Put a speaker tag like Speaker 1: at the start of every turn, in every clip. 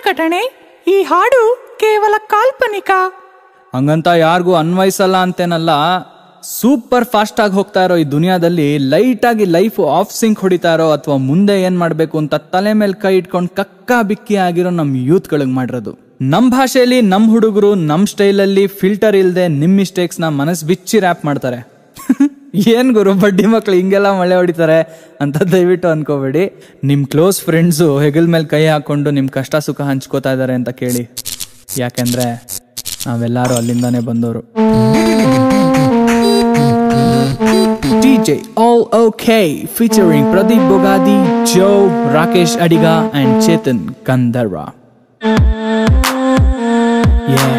Speaker 1: ಪ್ರಕಟಣೆ ಈ ಹಾಡು ಕೇವಲ ಕಾಲ್ಪನಿಕ
Speaker 2: ಹಂಗಂತ ಯಾರಿಗೂ ಅನ್ವಯಿಸಲ್ಲ ಅಂತೇನಲ್ಲ ಸೂಪರ್ ಫಾಸ್ಟ್ ಆಗಿ ಹೋಗ್ತಾ ಇರೋ ಈ ದುನಿಯಾದಲ್ಲಿ ಲೈಟ್ ಆಗಿ ಲೈಫ್ ಆಫ್ ಸಿಂಕ್ ಹೊಡಿತಾ ಇರೋ ಅಥವಾ ಮುಂದೆ ಏನ್ ಮಾಡ್ಬೇಕು ಅಂತ ತಲೆ ಮೇಲೆ ಕೈ ಇಟ್ಕೊಂಡು ಕಕ್ಕ ಬಿಕ್ಕಿ ಆಗಿರೋ ನಮ್ ಯೂತ್ಗಳಿಗೆ ಮಾಡಿರೋದು ನಮ್ ಭಾಷೆಯಲ್ಲಿ ನಮ್ ಹುಡುಗರು ನಮ್ ಸ್ಟೈಲಲ್ಲಿ ಫಿಲ್ಟರ್ ಇಲ್ದೆ ನಿಮ್ ಮಿಸ್ಟೇಕ್ಸ್ ನ ಮನಸ್ ಬಿಚ್ಚಿ ರ್ಯಾಪ್ ಮಾಡ್ತಾರೆ ಏನ್ ಗುರು ಬಡ್ಡಿ ಮಕ್ಳು ಹಿಂಗೆಲ್ಲ ಮಳೆ ಹೊಡಿತಾರೆ ಅಂತ ದಯವಿಟ್ಟು ಅನ್ಕೋಬೇಡಿ ನಿಮ್ ಕ್ಲೋಸ್ ಫ್ರೆಂಡ್ಸು ಹೆಗಲ್ ಮೇಲೆ ಕೈ ಹಾಕೊಂಡು ನಿಮ್ ಕಷ್ಟ ಸುಖ ಹಂಚ್ಕೋತಾ ಇದಾರೆ ಅಂತ ಕೇಳಿ ಯಾಕೆಂದ್ರೆ ನಾವೆಲ್ಲರೂ ಅಲ್ಲಿಂದಾನೇ ಬಂದವರು DJ All Okay featuring Pradeep Bogadi, Joe, Rakesh Adiga and Chetan Gandharva. Yeah.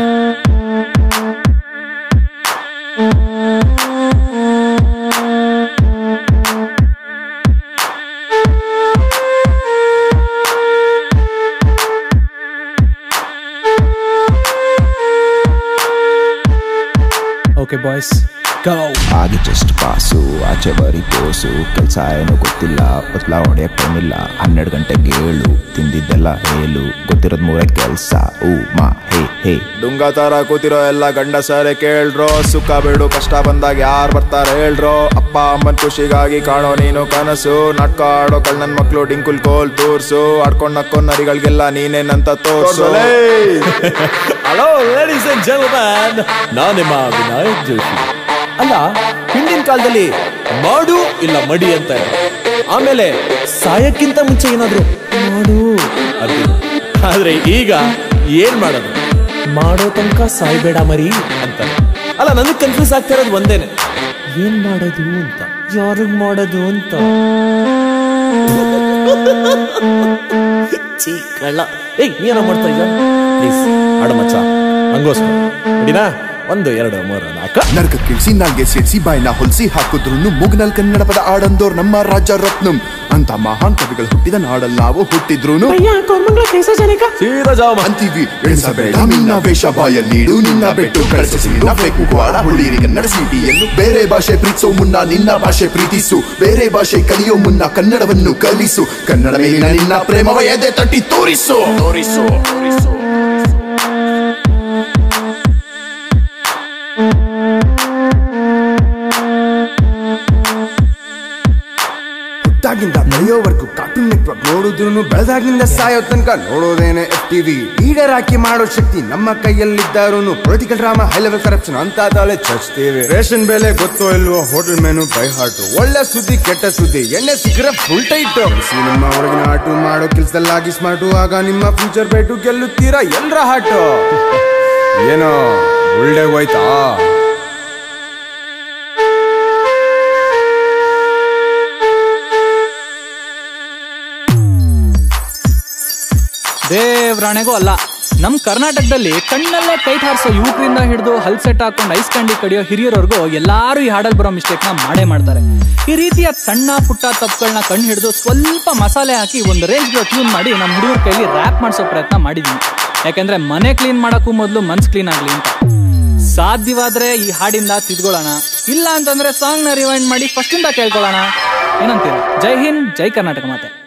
Speaker 2: Okay boys, go!
Speaker 3: ಆಗಿ ಜಸ್ಟ್ ಪಾಸು ಆಚೆ ಬರೀ ಪೋಸು ಕೆಲ್ಸ ಏನೋ ಗೊತ್ತಿಲ್ಲ ಒತ್ಲ ಹೊಡೆಯಕ್ ಟೈಮ್ ಇಲ್ಲ ಹನ್ನೆರಡು ಗಂಟೆಗೆ ಏಳು ತಿಂದಿದ್ದೆಲ್ಲ ಹೇಳು ಗೊತ್ತಿರೋದ್ ಮೂರೇ ಕೆಲ್ಸ ಊ ಮಾ ಹೇ ಹೇ
Speaker 4: ಡುಂಗ ತರ ಕೂತಿರೋ ಎಲ್ಲ ಗಂಡ ಸರೆ ಕೇಳ್ರೋ ಸುಖ ಬಿಡು ಕಷ್ಟ ಬಂದಾಗ ಯಾರು ಬರ್ತಾರೆ ಹೇಳ್ರೋ ಅಪ್ಪ ಅಮ್ಮನ್ ಖುಷಿಗಾಗಿ ಕಾಣೋ ನೀನು ಕನಸು ನಾಟಕ ಆಡೋ ಕಳ್ಳನ್ ಮಕ್ಳು ಡಿಂಕುಲ್ ಕೋಲ್ ತೋರ್ಸು ಆಡ್ಕೊಂಡ್ ನಕ್ಕೊಂಡ್ ನರಿಗಳಿಗೆಲ್ಲ ನೀನೇನಂತ ತೋರ್ಸು
Speaker 5: ಹಲೋ ಲೇಡೀಸ್ ಅಂಡ್ ಜೆಂಟಲ್ಮನ್ ನಾನು ನಿಮ್ಮ ವಿನಾಯಕ್ ಜೋಶಿ ಅಲ್ಲ ಹಿಂದಿನ ಕಾಲದಲ್ಲಿ ಮಾಡು ಇಲ್ಲ ಮಡಿ ಅಂತ ಇದ್ರು. ಆಮೇಲೆ ಸಾಯಕ್ಕಿಂತ ಮುಂಚೆ ಏನಾದ್ರು ಮಾಡು ಅಂತಿದ್ರು ಆದ್ರೆ ಈಗ ಏನ್ ಮಾಡೋದು ಮಾಡೋ ತನಕ ಸಾಯ್ಬೇಡ ಮರಿ ಅಂತ ಅಲ್ಲ ನನಗೆ ಕನ್ಫ್ಯೂಸ್ ಆಗ್ತಾ ಇರೋದು ಒಂದೇನೆ ಏನ್ ಮಾಡೋದು ಅಂತ ಯಾರಿಗ್ ಮಾಡೋದು ಅಂತ ಚೀ ಕಳ್ಳ ಏಯ್ ನೀನ ಮಾಡ್ತಾ ಇದ್ದ ಪ್ಲೀಸ್ ಆಡ ಮಚ್ಚ ಹಂಗೋಸ್ಕರ ರೆಡಿನಾ ಒಂದು ಎರಡು ಮೂರು ನಾಲ್ಕು
Speaker 6: ನರ್ಕ ಕಿಳ್ಸಿ ನಾಲ್ಗೆ ಸೇರಿಸಿ ಬಾಯ್ನ ಹೊಲ್ಸಿ ಹಾಕಿದ್ರು ಮುಗ್ನಲ್ ಕನ್ನಡ ಪದ ಆಡಂದೋರ್ ನಮ್ಮ ರಾಜ ರತ್ನಂ ಅಂತ ಮಹಾನ್ ಕವಿಗಳು ಹುಟ್ಟಿದ ನಾಡಲ್ಲಿ ನಾವು ಹುಟ್ಟಿದ್ರುನು
Speaker 5: ಸೀದಾ ಜಾವ
Speaker 6: ಅಂತೀವಿ ಎಣಿಸಬೇಡ ನಿನ್ನ ವೇಷ ಬಾಯಲ್ಲಿಡು ನಿನ್ನ ಬೆಟ್ಟು ಕಳಿಸಿ ನಿನ್ನ ಬೇಕು ಕುವಾಡ ಹುಡುಗಿರಿ ಕನ್ನಡ ಸಿಟಿಯನ್ನು ಬೇರೆ ಭಾಷೆ ಪ್ರೀತಿಸೋ ಮುನ್ನ ನಿನ್ನ ಭಾಷೆ ಪ್ರೀತಿಸು ಬೇರೆ ಭಾಷೆ ಕಲಿಯೋ ಮುನ್ನ ಕನ್ನಡವನ್ನು ಕಲಿಸು ಕನ್ನಡ ಮೇಲಿನ ನಿನ್ನ ಪ್ರೇಮವ ಎದೆ ತಟ್ಟಿ ತೋರಿಸು ತೋರಿಸು ತೋರಿಸು
Speaker 7: ಹುಟ್ಟಾಗಿಂದ ಬೆಳೆಯೋವರೆಗೂ ಕಾರ್ಟೂನ್ ನೆಟ್ವರ್ಕ್ ನೋಡಿದ್ರು ಬೆಳೆದಾಗಿಂದ ಸಾಯೋ ತನಕ ನೋಡೋದೇನೆ ಎಫ್ ಟಿವಿ ಲೀಡರ್ ಹಾಕಿ ಮಾಡೋ ಶಕ್ತಿ ನಮ್ಮ ಕೈಯಲ್ಲಿದ್ದಾರು political drama high level corruption ಅಂತ ತಾಳೆ ಚರ್ಚ್ತೀವಿ ರೇಷನ್ ಬೆಲೆ ಗೊತ್ತೋ ಇಲ್ವೋ ಹೋಟೆಲ್ ಮೆನು ಬೈ ಹಾಟು ಒಳ್ಳೆ ಸುದ್ದಿ ಕೆಟ್ಟ ಸುದ್ದಿ ಎಣ್ಣೆ ಸಿಕ್ಕರೆ ಫುಲ್ ಟೈಟ್ ನಿಮ್ಮ ಹೊರಗಿನ ಆಟು ಮಾಡೋ ಕೆಲ್ಸದಲ್ಲಾಗಿ ಸ್ಮಾರ್ಟು ಆಗ ನಿಮ್ಮ ಫ್ಯೂಚರ್ ಬೇಟು ಗೆಲ್ಲುತ್ತೀರಾ ಎಲ್ರ ಹಾಟು ಏನೋ ಒಳ್ಳೆ ಹೋಯ್ತಾ
Speaker 2: ದೇವ್ರಾಣೆಗೂ ಅಲ್ಲ ನಮ್ ಕರ್ನಾಟಕದಲ್ಲಿ ಕಣ್ಣಲ್ಲೇ ಕೈಟ್ ಹಾರಿಸೋ ಯುವಕರಿಂದ ಹಿಡಿದು ಹಲ್ ಸೆಟ್ ಹಾಕೊಂಡು ಐಸ್ ಕ್ಯಾಂಡಿ ಕಡಿಯೋ ಹಿರಿಯರವರೆಗೂ ಎಲ್ಲಾರು ಈ ಹಾಡಲ್ ಬರೋ ಮಿಸ್ಟೇಕ್ ನ ಮಾಡೇ ಮಾಡ್ತಾರೆ ಈ ರೀತಿಯ ಸಣ್ಣ ಪುಟ್ಟ ತಪ್ಪುಗಳನ್ನ ಕಣ್ಣು ಹಿಡಿದು ಸ್ವಲ್ಪ ಮಸಾಲೆ ಹಾಕಿ ಒಂದು ರೇಂಜ್ ಟ್ಯೂನ್ ಮಾಡಿ ನಮ್ಮ ಹುಡುಗರ ಕೈಲಿ ರ್ಯಾಪ್ ಮಾಡಿಸೋ ಪ್ರಯತ್ನ ಮಾಡಿದೀನಿ ಯಾಕಂದ್ರೆ ಮನೆ ಕ್ಲೀನ್ ಮಾಡಕ್ಕೂ ಮೊದಲು ಮನ್ಸ್ ಕ್ಲೀನ್ ಆಗ್ಲಿ ಅಂತ ಸಾಧ್ಯವಾದ್ರೆ ಈ ಹಾಡಿಂದ ತಿದ್ಕೊಳ್ಳೋಣ ಇಲ್ಲ ಅಂತಂದ್ರೆ ಸಾಂಗ್ ನ ರಿವೈಂಡ್ ಮಾಡಿ ಫಸ್ಟ್ ಇಂದ ಕೇಳ್ಕೊಳ್ಳೋಣ ಏನಂತೀರ ಜೈ ಹಿಂದ್ ಜೈ ಕರ್ನಾಟಕ ಮಾತೆ